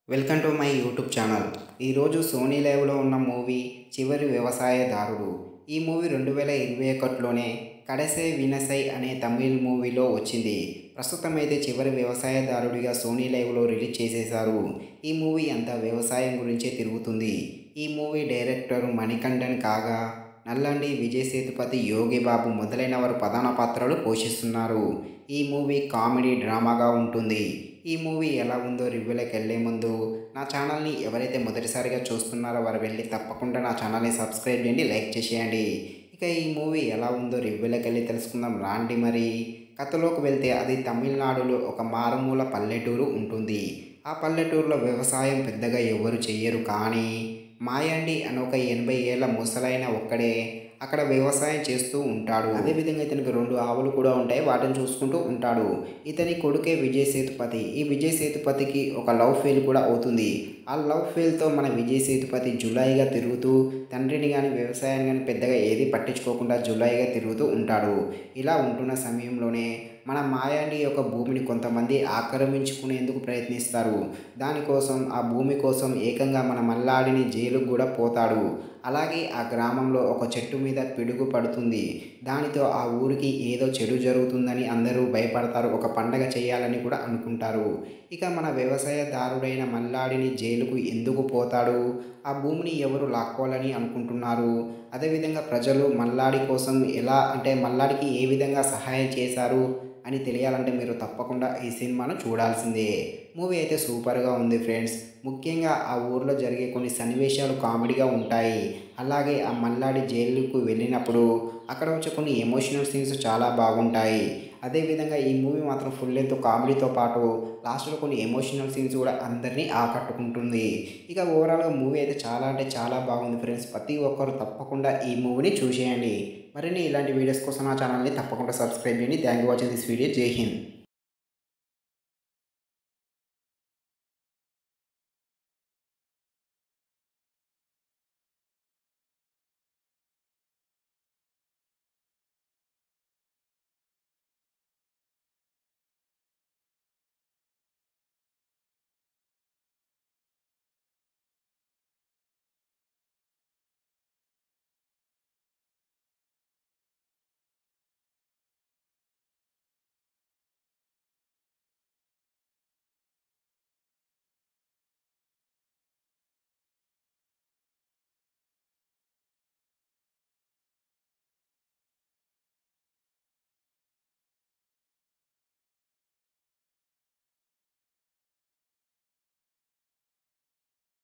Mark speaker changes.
Speaker 1: welcome to my YouTube channel ఈరోజు Sony లైవ్లో ఉన్న మూవీ చివరి వ్యవసాయదారుడు ఈ మూవీ రెండు వేల ఇరవై ఒకటిలోనే కడసై వినసై అనే తమిళ్ మూవీలో వచ్చింది ప్రస్తుతం అయితే చివరి వ్యవసాయదారుడిగా సోనీ లైవ్లో రిలీజ్ చేసేశారు ఈ మూవీ అంతా వ్యవసాయం గురించే తిరుగుతుంది ఈ మూవీ డైరెక్టర్ మణికంఠన్ కాగా నల్లండి విజయ్ సేతుపతి యోగి బాబు మొదలైన వారు ప్రధాన పాత్రలు పోషిస్తున్నారు ఈ మూవీ కామెడీ డ్రామాగా ఉంటుంది ఈ మూవీ ఎలా ఉందో రివ్యూలోకి వెళ్ళే ముందు నా ఛానల్ని ఎవరైతే మొదటిసారిగా చూస్తున్నారో వారు వెళ్ళి తప్పకుండా నా ఛానల్ని సబ్స్క్రైబ్ చేయండి లైక్ చేసేయండి ఇక ఈ మూవీ ఎలా ఉందో రివ్యూలోకి వెళ్ళి తెలుసుకుందాం రాండి మరి కథలోకి వెళ్తే అది తమిళనాడులో ఒక మారుమూల పల్లెటూరు ఉంటుంది ఆ పల్లెటూరులో వ్యవసాయం పెద్దగా ఎవరు చెయ్యరు కానీ మాయండి అని ఒక ఎనభై ఏళ్ళ ముసలైన ఒక్కడే అక్కడ వ్యవసాయం చేస్తూ ఉంటాడు అదేవిధంగా ఇతనికి రెండు ఆవులు కూడా ఉంటాయి వాటిని చూసుకుంటూ ఉంటాడు ఇతని కొడుకే విజయ్ సేతుపతి ఈ విజయ్ సేతుపతికి ఒక లవ్ ఫెయిల్ కూడా అవుతుంది ఆ లవ్ ఫెయిల్తో మన విజయ్ సేతుపతి జులాయిగా తిరుగుతూ తండ్రిని కానీ వ్యవసాయాన్ని కానీ పెద్దగా ఏది పట్టించుకోకుండా జులాయిగా తిరుగుతూ ఉంటాడు ఇలా ఉంటున్న సమయంలోనే మన మాయాండి యొక్క భూమిని కొంతమంది ఆక్రమించుకునేందుకు ప్రయత్నిస్తారు దానికోసం ఆ భూమి కోసం ఏకంగా మన మల్లాడిని జైలుకు కూడా పోతాడు అలాగే ఆ గ్రామంలో ఒక చెట్టు మీద పిడుగు పడుతుంది దానితో ఆ ఊరికి ఏదో చెడు జరుగుతుందని అందరూ భయపడతారు ఒక పండగ చేయాలని కూడా అనుకుంటారు ఇక మన వ్యవసాయదారుడైన మల్లాడిని జైలుకు ఎందుకు పోతాడు ఆ భూమిని ఎవరు లాక్కోవాలని అనుకుంటున్నారు అదేవిధంగా ప్రజలు మల్లాడి కోసం ఎలా అంటే మల్లాడికి ఏ విధంగా సహాయం చేశారు అని తెలియాలంటే మీరు తప్పకుండా ఈ సినిమాను చూడాల్సిందే మూవీ అయితే సూపర్గా ఉంది ఫ్రెండ్స్ ముఖ్యంగా ఆ ఊర్లో జరిగే కొన్ని సన్నివేశాలు కామెడీగా ఉంటాయి అలాగే ఆ మల్లాడి జైలుకు వెళ్ళినప్పుడు అక్కడ వచ్చే కొన్ని ఎమోషనల్ సీన్స్ చాలా బాగుంటాయి అదేవిధంగా ఈ మూవీ మాత్రం ఫుల్ లెంత్ కామెడీతో పాటు లాస్ట్లో కొన్ని ఎమోషనల్ సీన్స్ కూడా అందరినీ ఆకట్టుకుంటుంది ఇక ఓవరాల్గా మూవీ అయితే చాలా అంటే చాలా బాగుంది ఫ్రెండ్స్ ప్రతి ఒక్కరు తప్పకుండా ఈ మూవీని చూసేయండి మరిన్ని ఇలాంటి వీడియోస్ కోసం నా ఛానల్ని తప్పకుండా సబ్స్క్రైబ్ చేయండి thank you watching this video జై హింద్